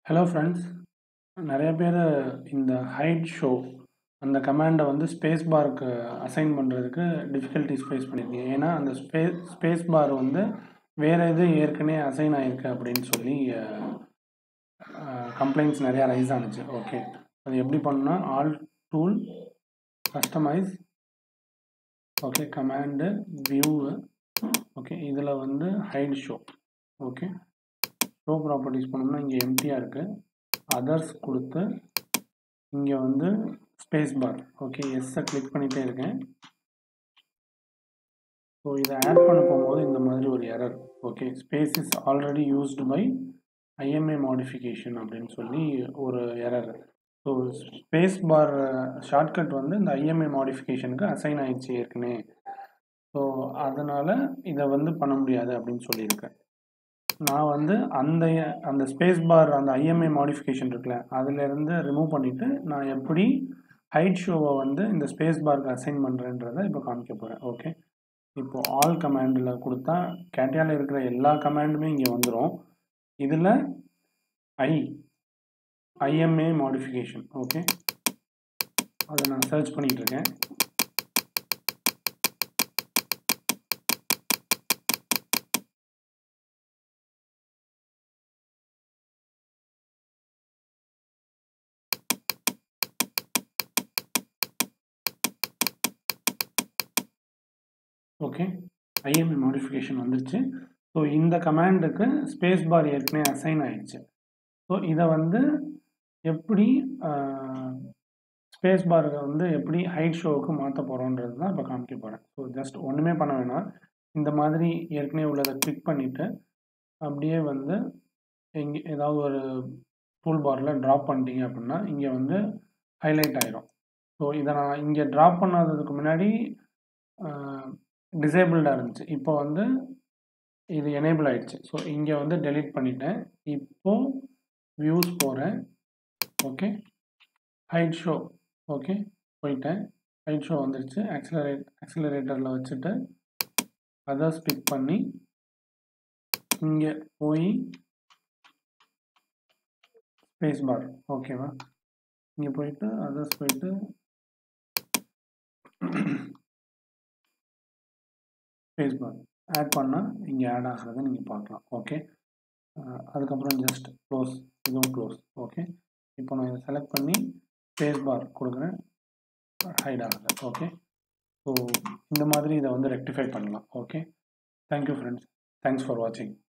hello friends நிறைய பேர் இந்த ஹைட் ஷோ அந்த கமாண்டை வந்து ஸ்பேஸ் பாருக்கு அசைன் பண்ணுறதுக்கு டிஃபிகல்ட்டிஸ் ஃபேஸ் பண்ணியிருக்கீங்க ஏன்னா அந்த ஸ்பேஸ் ஸ்பேஸ் பார் வந்து வேறு எது ஏற்கனவே அசைன் ஆகிருக்கு அப்படின்னு சொல்லி கம்ப்ளைண்ட்ஸ் நிறையா ரைஸ் ஆனுச்சு ஓகே அது எப்படி பண்ணணும்னா all tool customise okay command view okay இதில் வந்து hide show okay show properties பண்ணோம்னா இங்கே எம்டியாக இருக்குது அதர்ஸ் கொடுத்து இங்கே வந்து ஸ்பேஸ் பார் ஓகே எஸ்ஸை கிளிக் பண்ணிகிட்டே இருக்கேன் ஸோ இதை ஆட் பண்ண போகும்போது இந்த மாதிரி ஒரு error okay space is already used by IMA modification அப்படின்னு சொல்லி ஒரு error so space bar shortcut வந்து இந்த ஐஎம்ஏ மாடிஃபிகேஷனுக்கு அசைன் ஆயிடுச்சு ஏற்கனவே ஸோ அதனால் இதை வந்து பண்ண முடியாது அப்படின்னு சொல்லியிருக்கேன் நான் வந்து அந்த அந்த ஸ்பேஸ் பார் அந்த ஐஎம்ஐ மாடிஃபிகேஷன் இருக்குல்ல அதிலேருந்து ரிமூவ் பண்ணிவிட்டு நான் எப்படி ஹைட் ஷோவை வந்து இந்த ஸ்பேஸ் பாருக்கு அசைன் பண்ணுறேன்றதை இப்போ காமிக்க போகிறேன் ஓகே இப்போது ஆல் கமாண்டில் கொடுத்தா கேட்டியாவில் இருக்கிற எல்லா கமாண்டுமே இங்கே வந்துடும் இதில் ஐ ஐஎம்ஏ மாடிஃபிகேஷன் ஓகே அதை நான் சர்ச் பண்ணிகிட்டு இருக்கேன் ஓகே ஐஎம்ஏ மாடிஃபிகேஷன் வந்துருச்சு ஸோ இந்த கமாண்டுக்கு ஸ்பேஸ் பார் ஏற்கனவே அசைன் ஆயிடுச்சு ஸோ இதை வந்து எப்படி ஸ்பேஸ் பாருக்கு வந்து எப்படி ஹைட் ஷோவுக்கு மாற்ற போகிறோன்றது தான் இப்போ காமிக்க போகிறேன் ஸோ ஜஸ்ட் ஒன்றுமே பண்ண வேணாம் இந்த மாதிரி ஏற்கனவே உள்ளதை கிளிக் பண்ணிவிட்டு அப்படியே வந்து எங்கே ஏதாவது ஒரு டூல் பாரில் ட்ராப் பண்ணிட்டீங்க அப்படின்னா இங்கே வந்து ஹைலைட் ஆயிரும் ஸோ இதை நான் இங்கே ட்ராப் பண்ணாததுக்கு முன்னாடி டிசேபிள்டாக இருந்துச்சு இப்போ வந்து இது எனேபிள் ஆகிடுச்சு ஸோ இங்கே வந்து டெலீட் பண்ணிட்டேன் இப்போது வியூஸ் போகிறேன் ஓகே ஹைட் ஷோ ஓகே போயிட்டேன் ஹைட் ஷோ வந்துருச்சு ஆக்சிலரேட் ஆக்சிலரேட்டரில் வச்சுட்டு அதர்ஸ் பிக் பண்ணி இங்கே போய் ஸ்பேஸ் பார் ஓகேவா இங்கே போயிட்டு அதர்ஸ் போயிட்டு ஸ்பேஸ் பார் ஆட் பண்ணால் இங்கே ஆட் ஆகிறத நீங்கள் பார்க்கலாம் ஓகே அதுக்கப்புறம் ஜஸ்ட் க்ளோஸ் இதுவும் க்ளோஸ் ஓகே இப்போ நான் இதை செலக்ட் பண்ணி ஸ்பேஸ் பார் கொடுக்குறேன் ஹைட் ஆகுது ஓகே ஸோ இந்த மாதிரி இதை வந்து ரெக்டிஃபை பண்ணலாம் okay thank you friends thanks for வாட்சிங்